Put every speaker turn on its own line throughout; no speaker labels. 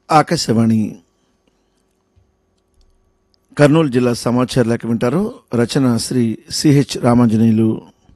ఆకాశవాణి కర్నూలు జిల్లా సమాచార లేఖ వింటారు రచన శ్రీ సిహెచ్ రామాంజనేయులు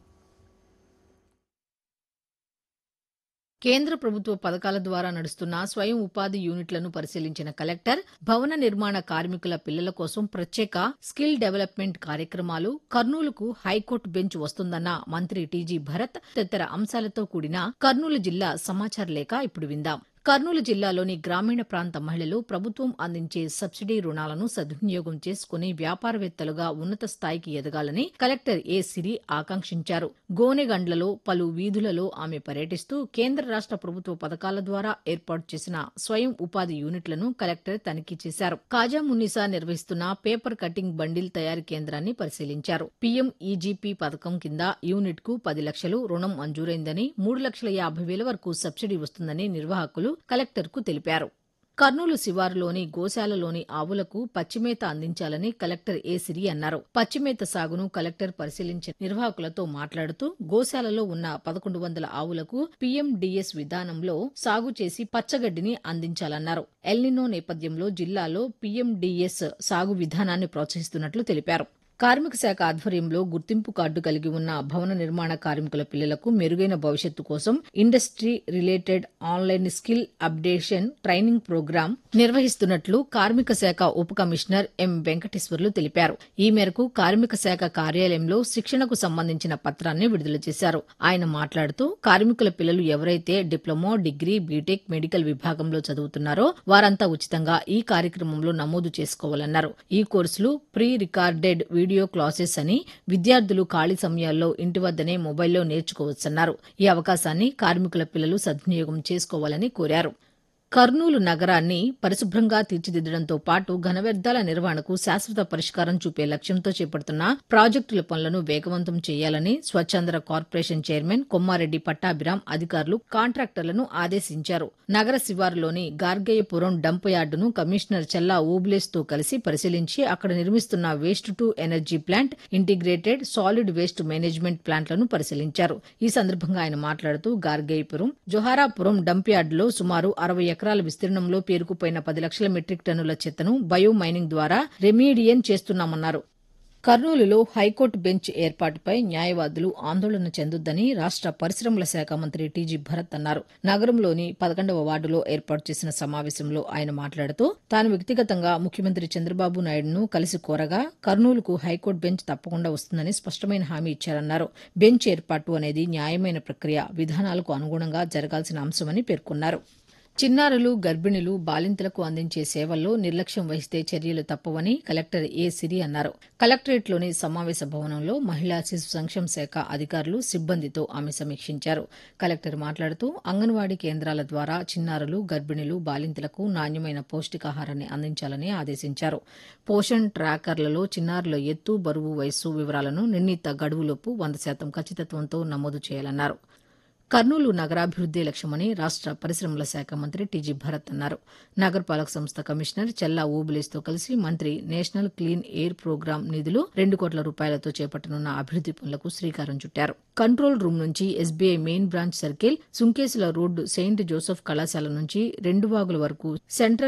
కేంద్ర ప్రభుత్వ పథకాల ద్వారా నడుస్తున్న స్వయం ఉపాధి యూనిట్లను పరిశీలించిన కలెక్టర్ భవన నిర్మాణ కార్మికుల పిల్లల కోసం ప్రత్యేక స్కిల్ డెవలప్మెంట్ కార్యక్రమాలు కర్నూలుకు హైకోర్టు బెంచ్ వస్తుందన్న మంత్రి టీజీ భరత్ తదితర అంశాలతో కూడిన కర్నూలు జిల్లా సమాచార లేఖ ఇప్పుడు విందాం కర్నూలు జిల్లాలోని గ్రామీణ ప్రాంత మహిళలు ప్రభుత్వం అందించే సబ్సిడీ రుణాలను సద్వినియోగం చేసుకుని వ్యాపారవేత్తలుగా ఉన్నత స్థాయికి ఎదగాలని కలెక్టర్ ఏ సిరి ఆకాంక్షించారు గోనెగండ్లలో పలు వీధులలో ఆమె పర్యటిస్తూ కేంద్ర రాష్ట ప్రభుత్వ పథకాల ద్వారా ఏర్పాటు చేసిన స్వయం ఉపాధి యూనిట్లను కలెక్టర్ తనిఖీ చేశారు కాజా మున్నిసా నిర్వహిస్తున్న పేపర్ కటింగ్ బండిల్ తయారీ కేంద్రాన్ని పరిశీలించారు పీఎం ఈజీపీ పథకం కింద యూనిట్ కు పది లక్షలు రుణం మంజూరైందని మూడు లక్షల యాభై వేల వరకు సబ్సిడీ వస్తుందని నిర్వాహకులు కలెక్టర్కు తెలిపారు కర్నూలు శివారులోని గోశాలలోని ఆవులకు పచ్చిమేత అందించాలని కలెక్టర్ ఏ సిరి అన్నారు పచ్చిమేత సాగును కలెక్టర్ పరిశీలించిన నిర్వాహకులతో మాట్లాడుతూ గోశాలలో ఉన్న పదకొండు వందల ఆవులకు పీఎండీఎస్ విధానంలో సాగు చేసి పచ్చగడ్డిని అందించాలన్నారు ఎల్నినో నేపథ్యంలో జిల్లాలో పీఎండీఎస్ సాగు విధానాన్ని ప్రోత్సహిస్తున్నట్లు తెలిపారు కార్మిక శాఖ ఆధ్వర్యంలో గుర్తింపు కార్డు కలిగి ఉన్న భవన నిర్మాణ కార్మికుల పిల్లలకు మెరుగైన భవిష్యత్తు కోసం industry related online skill updation training programme నిర్వహిస్తున్నట్లు కార్మిక శాఖ ఉప కమిషనర్ ఎం వెంకటేశ్వర్లు తెలిపారు ఈ మేరకు కార్మిక శాఖ కార్యాలయంలో శిక్షణకు సంబంధించిన పత్రాన్ని విడుదల చేశారు ఆయన మాట్లాడుతూ కార్మికుల పిల్లలు ఎవరైతే డిప్లొమా డిగ్రీ బీటెక్ మెడికల్ విభాగంలో చదువుతున్నారో వారంతా ఉచితంగా ఈ కార్యక్రమంలో నమోదు చేసుకోవాలన్నారు ఈ కోర్సులు ప్రీ రికార్డెడ్ వీడియో క్లాసెస్ అని విద్యార్థులు ఖాళీ సమయాల్లో ఇంటి వద్దనే మొబైల్లో నేర్చుకోవచ్చన్నారు ఈ అవకాశాన్ని కార్మికుల పిల్లలు సద్వినియోగం చేసుకోవాలని కోరారు కర్నూలు నగరాన్ని పరిశుభ్రంగా తీర్చిదిద్దడంతో పాటు ఘన వ్యర్థాల నిర్వహణకు శాశ్వత పరిష్కారం చూపే లక్ష్యంతో చేపడుతున్న ప్రాజెక్టుల పనులను వేగవంతం చేయాలని స్వచ్ఛంద్ర కార్పొరేషన్ చైర్మన్ కొమ్మారెడ్డి పట్టాభిరాం అధికారులు కాంట్రాక్టర్లను ఆదేశించారు నగర శివారులోని గార్గేయపురం డంప్ యార్డును కమిషనర్ చల్లా ఓబ్లేస్ తో కలిసి పరిశీలించి అక్కడ నిర్మిస్తున్న waste to energy plant integrated solid waste management ప్లాంట్లను పరిశీలించారు ఈ సందర్భంగా ఆయన మాట్లాడుతూ గార్గేయపురం జొహారాపురం డంప్ యార్డులో సుమారు అరవై ఎకరాల విస్తీర్ణంలో పేరుకుపోయిన పది లక్షల మెట్రిక్ టన్నుల చెత్తను బయో మైనింగ్ ద్వారా రెమీడియన్ చేస్తున్నామన్నారు కర్నూలులో హైకోర్టు బెంచ్ ఏర్పాటుపై న్యాయవాదులు ఆందోళన చెందొద్దని రాష్ట పరిశ్రమల శాఖ మంత్రి టీజీ భరత్ అన్నారు నగరంలోని పదకొండవ వార్డులో ఏర్పాటు చేసిన సమావేశంలో ఆయన మాట్లాడుతూ తాను వ్యక్తిగతంగా ముఖ్యమంత్రి చంద్రబాబు నాయుడును కలిసి కోరగా కర్నూలుకు హైకోర్టు బెంచ్ తప్పకుండా వస్తుందని స్పష్టమైన హామీ ఇచ్చారన్నారు బెంచ్ ఏర్పాటు అనేది న్యాయమైన ప్రక్రియ విధానాలకు అనుగుణంగా జరగాల్సిన అంశమని పేర్కొన్నారు చిన్నారులు గర్భిణులు బాలింతలకు అందించే సేవల్లో నిర్లక్ష్యం వహిస్తే చర్యలు తప్పవని కలెక్టర్ ఏ సిరి అన్నారు కలెక్టరేట్లోని సమావేశ భవనంలో మహిళా శిశు సంక్షేమ శాఖ అధికారులు సిబ్బందితో ఆమె సమీక్షించారు కలెక్టర్ మాట్లాడుతూ అంగన్వాడీ కేంద్రాల ద్వారా చిన్నారులు గర్భిణులు బాలింతలకు నాణ్యమైన పౌష్టికాహారాన్ని అందించాలని ఆదేశించారు పోషణ్ ట్రాకర్లలో చిన్నారుల ఎత్తు బరువు వయస్సు వివరాలను నిర్ణీత గడువులోపు వంద శాతం ఖచ్చితత్వంతో నమోదు చేయాలన్నారు కర్నూలు నగరాభివృద్దే లక్ష్యమని రాష్ట పరిశ్రమల శాఖ మంత్రి టీజీ భరత్ అన్నారు నగరపాలక సంస్థ కమిషనర్ చెల్లా ఓబులేస్తో కలిసి మంత్రి నేషనల్ క్లీన్ ఎయిర్ ప్రోగ్రాం నిధులు రెండు కోట్ల రూపాయలతో చేపట్టనున్న అభివృద్ది పనులకు శ్రీకారం చుట్టారు కంట్రోల్ రూమ్ నుంచి SBI main branch circle Sunkesula road saint Joseph కళాశాల నుంచి రెండు వాగుల వరకు సెంట్రల్